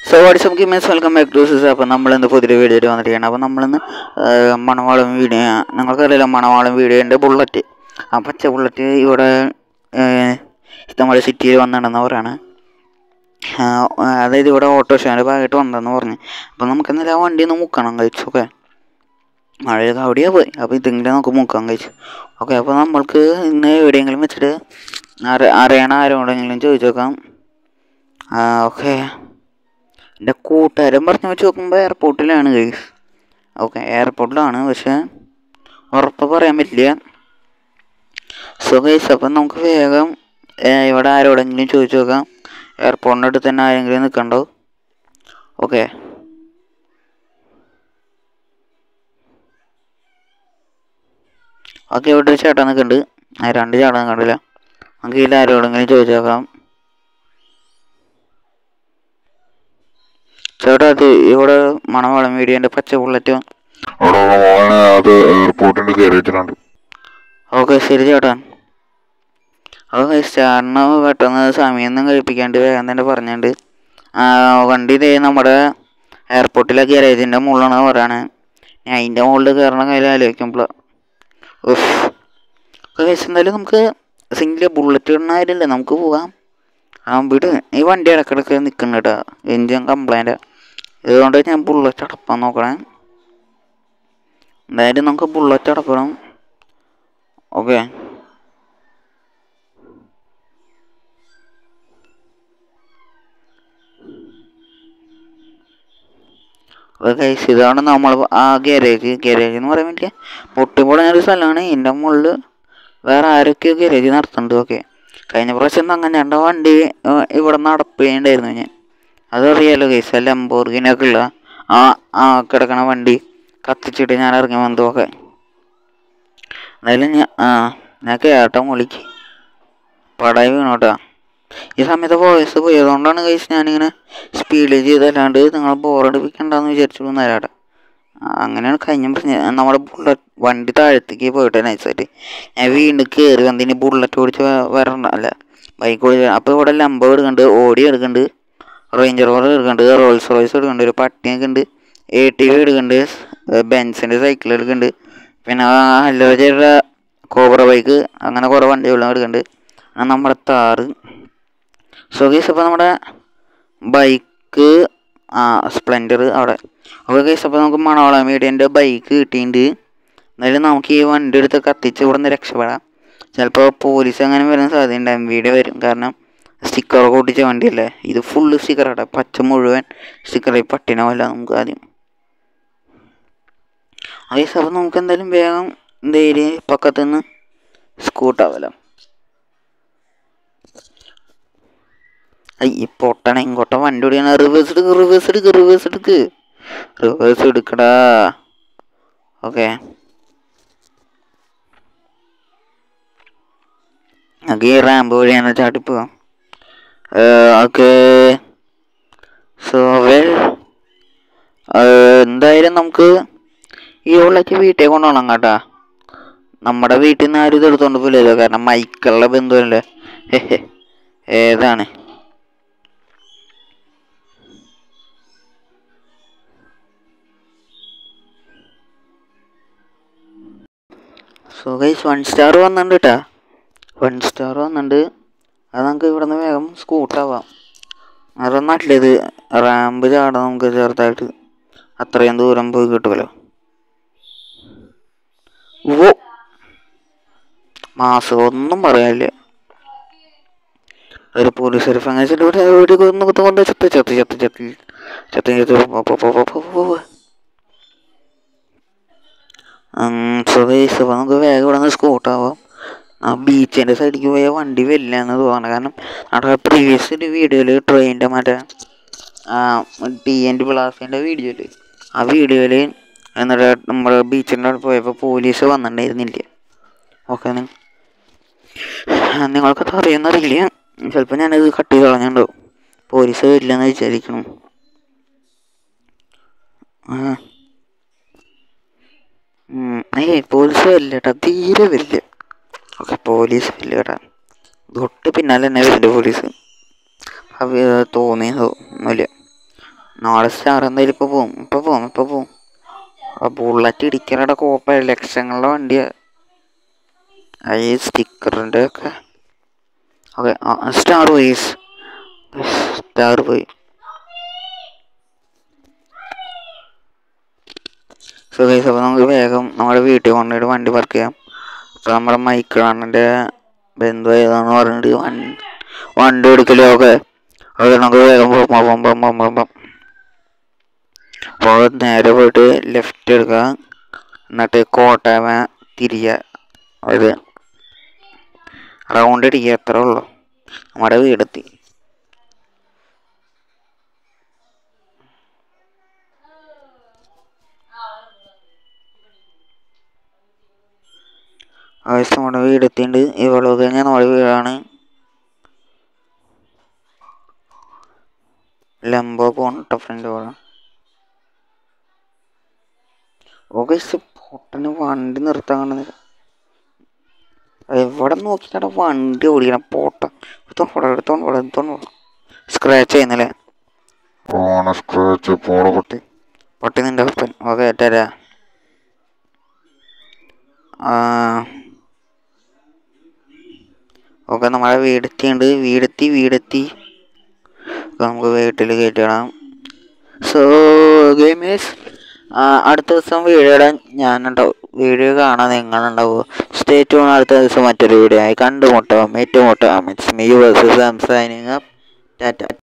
So what's up gamers welcome back to sis അപ്പോൾ നമ്മളിന്ന് പുതിയൊരു വീഡിയോ ആയിട്ട് വന്നിരിക്കുകയാണ് അപ്പോൾ നമ്മളിന്ന് ആ, മണവാളം വീഡിയോ നിങ്ങൾക്കറിയില്ല മണവാളം വീഡിയോൻ്റെ ബുള്ളറ്റ് ആ പച്ച ബുള്ളറ്റ് ഇവിടെ ഇഷ്ടംപോലെ സിറ്റിയിൽ വന്നിട്ടുണ്ടെന്ന് പറയാണ് ആ, അതായത് ഇവിടെ ഓട്ടോറിക്ഷയുടെ ഭാഗമായിട്ട് വന്നതെന്ന് പറഞ്ഞു അപ്പോൾ നമുക്ക് എന്തായാലും ആ വണ്ടി ഒന്ന് മുക്കണം കഴിച്ചു ഓക്കെ മഴയൊക്കെ അവിടെയാ പോയി അപ്പോൾ ഇതെങ്കിലും നമുക്ക് മുക്കാൻ കഴിച്ചു ഓക്കെ അപ്പോൾ നമ്മൾക്ക് ഇന്ന് എവിടെയെങ്കിലും വെച്ചിട്ട് അറി അറിയണ ആരോടെങ്കിലും ചോദിച്ചു നോക്കാം ഓക്കെ എൻ്റെ കൂട്ടുകാരൻ പറഞ്ഞു വെച്ച് നോക്കുമ്പോൾ എയർപോർട്ടിലാണ് ഗൈസ് ഓക്കെ എയർപോർട്ടിലാണ് പക്ഷേ ഉറപ്പ് പറയാൻ പറ്റില്ല സോ ഗൈസ് അപ്പം നമുക്ക് വേഗം ഏ, ഇവിടെ ആരോടെങ്കിലും ചോദിച്ചു നോക്കാം എയർപോർട്ടിൻ്റെ അടുത്ത് തന്നെ ആരെങ്കിലും നിൽക്കണ്ടോ ഓക്കെ ഓക്കെ ഇവിടെ ഒരു ചേട്ടൻ നിൽക്കുന്നുണ്ട് ആ രണ്ട് ചേട്ടൻ കണ്ടില്ല നമുക്ക് ഇതിൽ ആരോടെങ്കിലും ചോദിച്ചു നോക്കാം ചേട്ടാ അത് ഇവിടെ മണവാളം വീടിയൻ്റെ പച്ച ബുള്ളറ്റ് അവിടെ മോനെ അത് എയർപോർട്ടിന്റെ കയറിയിട്ടുണ്ട് ഓക്കെ ശരി ചേട്ടാ ഓക്കെ ചേട്ടന് പെട്ടെന്ന് സമയമൊന്നും കഴിപ്പിക്കാണ്ട് വേഗം തന്നെ പറഞ്ഞുണ്ട് ആ, വണ്ടി ഇതേ നമ്മുടെ എയർപോർട്ടിലെ ഗാരേജിൻ്റെ മുകളിലാണ് പറയാണ് ഞാൻ അതിൻ്റെ മുകളിൽ കയറണ കാര്യം ആലോചിക്കുമ്പോൾ ഉഫ് ഓക്കെ എന്തായാലും നമുക്ക് സിംഗിൾ ബുള്ളറ്റ് ഇടുന്ന കാര്യമില്ല നമുക്ക് പോവാം ആ വിട് ഈ വണ്ടി ഇടക്കിടക്ക് നിൽക്കുന്നു കേട്ടോ എൻജിൻ കംപ്ലൈൻറ്റ് ഇതുകൊണ്ട് ഞാൻ ബുള്ളറ്റ് അടപ്പാൻ നോക്കണേ എന്തായാലും നമുക്ക് ബുള്ളറ്റ് അടക്കണം ഓക്കെ ഗൈസ് ഇതാണ് നമ്മൾ ആ ഗാരേജ് ഗാരേജ് എന്ന് പറയാൻ പറ്റില്ല പൊട്ടിപ്പൊളഞ്ഞ ഒരു സ്ഥലമാണ് ഇതിൻ്റെ മുകളിൽ വേറെ ആരൊക്കെയോ ഗാരേജ് നടത്തുന്നുണ്ട് ഓക്കെ കഴിഞ്ഞ പ്രാവശ്യം അങ്ങനെ എൻ്റെ വണ്ടി ഏഹ്, ഇവിടെ നടപ്പുണ്ടായിരുന്നു ഞാൻ അതറിയാലോ ഗൈസ് ലംബോർഗിനൊക്കെ ഉള്ള ആ ആ കിടക്കണ വണ്ടി കത്തിച്ചിട്ട് ഞാൻ ഇറങ്ങി വന്നു ഓക്കെ എന്തായാലും ഞാൻ ആ ഞാൻ കേട്ടോ മുളിക്ക് പടായി വീണോട്ടാ ഈ സമയത്ത് വോയിസ് പോയി അതുകൊണ്ടാണ് കഴിച്ച് ഞാനിങ്ങനെ സ്പീഡിൽ ചെയ്തല്ലാണ്ട് നിങ്ങൾ ബോറടിപ്പിക്കണ്ടെന്ന് വിചാരിച്ചു നേരാട്ടെ അങ്ങനെയാണ് കഴിഞ്ഞ പ്രശ്നം നമ്മുടെ ബുള്ളറ്റ് വണ്ടി താഴത്തേക്ക് പോയിട്ട് നൈസായിട്ട് ഞാൻ വീണ്ടും കയറി വന്നിന് ബുള്ളറ്റ് ഓടിച്ച് വ- വരണ്ട അല്ല ബൈക്ക് ഓടിച്ച് അപ്പോൾ ഇവിടെ ലംബോ എടുക്കുന്നുണ്ട് ഓടി എടുക്കുന്നുണ്ട് റേഞ്ചർ റോഡ് എടുക്കുന്നുണ്ട് റോൾസ് റോയ്സ് എടുക്കുന്നുണ്ട് ഒരു പട്ടിയൊക്കെ ഉണ്ട് എ ടി വി എടുക്കുന്നുണ്ട് ബെൻസിൻ്റെ സൈക്കിൾ എടുക്കുന്നുണ്ട് പിന്നെ അല്ലോജയുടെ കോബ്ര ബൈക്ക് അങ്ങനെ കുറേ വണ്ടികളും എടുക്കുന്നുണ്ട് പിന്നെ നമ്മുടെ താറ് സോ ഗൈസ് അപ്പോൾ നമ്മുടെ ബൈക്ക് ആ സ്പ്ലെൻഡർ അവിടെ അപ്പോൾ ഗൈസ് അപ്പോൾ നമുക്ക് മണവളം മീഡിയൻ്റെ ബൈക്ക് കിട്ടിയിട്ടുണ്ട് എന്നാലും നമുക്ക് ഈ വണ്ടി എടുത്ത് കത്തിച്ച് ഇവിടെ നിന്ന് രക്ഷപ്പെടാം ചിലപ്പോൾ പോലീസ് അങ്ങനെ വരുന്ന സാധ്യതയുണ്ടാകും വീഡിയോ വരും കാരണം സ്റ്റിക്കർ ഒട്ടിച്ച വണ്ടിയല്ലേ ഇത് ഫുള്ള് സ്റ്റിക്കറാട്ടെ പച്ച മുഴുവൻ സ്റ്റിക്കർ ഈ പട്ടിനെ പോലെ നമുക്ക് ആദ്യം അതേ അപ്പോൾ നമുക്ക് എന്തായാലും വേഗം എന്തായാലും പക്കത്തുനിന്ന് സ്കൂട്ടാവല്ലോ ഈ പൊട്ടണ ഇങ്ങോട്ട വണ്ടി ഓടിയാണ് റിവേഴ്സ് എടുക്ക് റിവേഴ്സ് എടുക്ക് റിവേഴ്സ് എടുക്ക് റിവേഴ്സ് എടുക്കടാ ഓക്കെ നമുക്ക് ഈ റാമ്പ് വഴിയാണ് ചാട്ടിപ്പോവാം ഓക്കെ സോ വെൽ എന്തായാലും നമുക്ക് ഈ ഉള്ളക്ക് വീട്ടിൽ കൊണ്ടുപോകണം കേട്ടാ നമ്മുടെ വീട്ടിൽ നിന്ന് ആരും ഇത് എടുത്തോണ്ട് പോലല്ലോ കാരണം മൈക്കുള്ള ബന്ധുവല്ലേ ഏതാണ് സോ ഗൈസ് വൺ സ്റ്റാർ വന്നിട്ടുണ്ട് കേട്ടാ വൺ സ്റ്റാർ വന്നിട്ടുണ്ട് അത് നമുക്ക് ഇവിടെ നിന്ന് വേഗം സ്കൂട്ടാവാം അത് നല്ലത് റാമ്പ് ചാടാം നമുക്ക് ചെറുതായിട്ട് അത്രയും ദൂരം പോയി കിട്ടുമല്ലോ ഓ മാസം ഒന്നും പറയാനില്ല ഒരു പോലീസ് ഒരു ഫംഗസിൻ്റെ ഇവിടെ ഒരു കൊന്ന് കുത്ത് കൊന്ന് ചത്ത് ചത്ത് ചത്ത് ചത്ത് ചത്ത് ചത്ത് പോ, പോ, പോ, പോ, പോ, പോ, പോ. ഉം, so guys, അപ്പൊ നമുക്ക് വേഗം ഇവിടെ നിന്ന് സ്കൂട്ടാവാം ആ ബീച്ചിൻ്റെ സൈഡിലേക്ക് പോയ വണ്ടി വരില്ല എന്ന് തോന്നണം കാരണം അവിടെ പ്രീവിയസ് ഒരു വീഡിയോയിൽ ട്രെയിനിൻ്റെ മറ്റേ ടി എൻ പ്ലാസിൻ്റെ വീഡിയോയിൽ ആ വീഡിയോയിൽ എന്നിട്ട് നമ്മുടെ ബീച്ചിൻ്റെ അവിടെ പോയപ്പോൾ പോലീസ് വന്നിട്ടുണ്ടായിരുന്നില്ല ഓക്കെ നിങ്ങൾക്കത് അറിയുന്നറിയില്ല ചിലപ്പോൾ ഞാനത് കട്ട് ചെയ്ത് കളഞ്ഞിട്ടുണ്ടാവും പോലീസ് വരില്ലെന്ന് വിചാരിക്കണം ആ ഉം, ഏയ് പോലീസ് വരില്ല കേട്ടോ തീരെ വരില്ല ഓക്കെ പോലീസ് വരില്ല കേട്ടോ തൊട്ട് പിന്നാലെ തന്നെ വരുന്നുണ്ട് പോലീസ് അവ തോന്നിയതോ ഒന്നുമില്ല നാളെ സ്റ്റാർ എന്തായാലും ഇപ്പോൾ പോവും ഇപ്പോൾ പോവും ഇപ്പോൾ പോവും ആ ബുള്ളറ്റ് ഇടിക്കാനുള്ള കോപ്പ ലക്ഷങ്ങളുടെ വണ്ടിയാ ആ ഈ സ്റ്റിക്കറിൻ്റെ ഒക്കെ ഓക്കെ സ്റ്റാർ പോയി സ്റ്റാർ പോയി സോ ഗൈസ് അപ്പോൾ നമുക്ക് വേഗം നമ്മുടെ വീട്ടിൽ കൊണ്ടുപോയിട്ട് വണ്ടി പാർക്ക് ചെയ്യാം അപ്പോൾ നമ്മുടെ മൈക്കിളാണിൻ്റെ ബന്ധു ഏതാന്ന് പറഞ്ഞിട്ട് വണ്ടി വണ്ടി എടുക്കലോ ഒക്കെ അത് നമുക്ക് വേഗം പോകാം പോകാം പോകാം പോകാം പോകാം പോകാം അപ്പോൾ നേരെ പോയിട്ട് ലെഫ്റ്റ് എടുക്കുക എന്നിട്ട് കോട്ടയമ തിരിയുക അത് റൗണ്ട് അടിക്കുക അത്രേ ഉള്ളൂ നമ്മുടെ വീടെത്തി ആവശ്യം നമ്മുടെ വീടെത്തിയിട്ടുണ്ട് ഈ വളവ് കഴിഞ്ഞാൽ നമ്മുടെ വീടാണ് ലംബോ പോണട്ടോ ഫ്രണ്ട് പോലെ ഓക്കെ പൊട്ടന് വണ്ടി നിർത്താൻ കാണുന്നത് എവിടെ നോക്കിയിട്ടാ വണ്ടി ഓടിക്കണം പോട്ട എടുത്തോണ്ട് പോടാ എടുത്തോണ്ട് പോടാ എടുത്തോണ്ട് പോടാ സ്ക്രാച്ച് ചെയ്യുന്നല്ലേ പോണ സ്ക്രാച്ച് പോണ പൊട്ടി പൊട്ടി നിന്റെ അപ്പൻ ഓക്കെ തരാ ഓക്കെ നമ്മളെ വീടെത്തിയുണ്ട് വീടെത്തി വീടെത്തി അപ്പൊ നമുക്ക് വീട്ടിൽ കയറ്റിടാം സോ ഗെയിമേഴ്സ് അടുത്ത ദിവസം വീഡിയോ ഇടാൻ ഞാനുണ്ടാവും വീഡിയോ കാണാൻ നിങ്ങളുണ്ടാവും സ്റ്റേ ട്യൂൺ അടുത്ത ദിവസം മറ്റൊരു വീഡിയോ ആയി കണ്ടുമുട്ടാം ഏറ്റുമുട്ടാം ഇറ്റ്സ് മീ വേഴ്സസ് സംസാരിങ് ടാറ്റ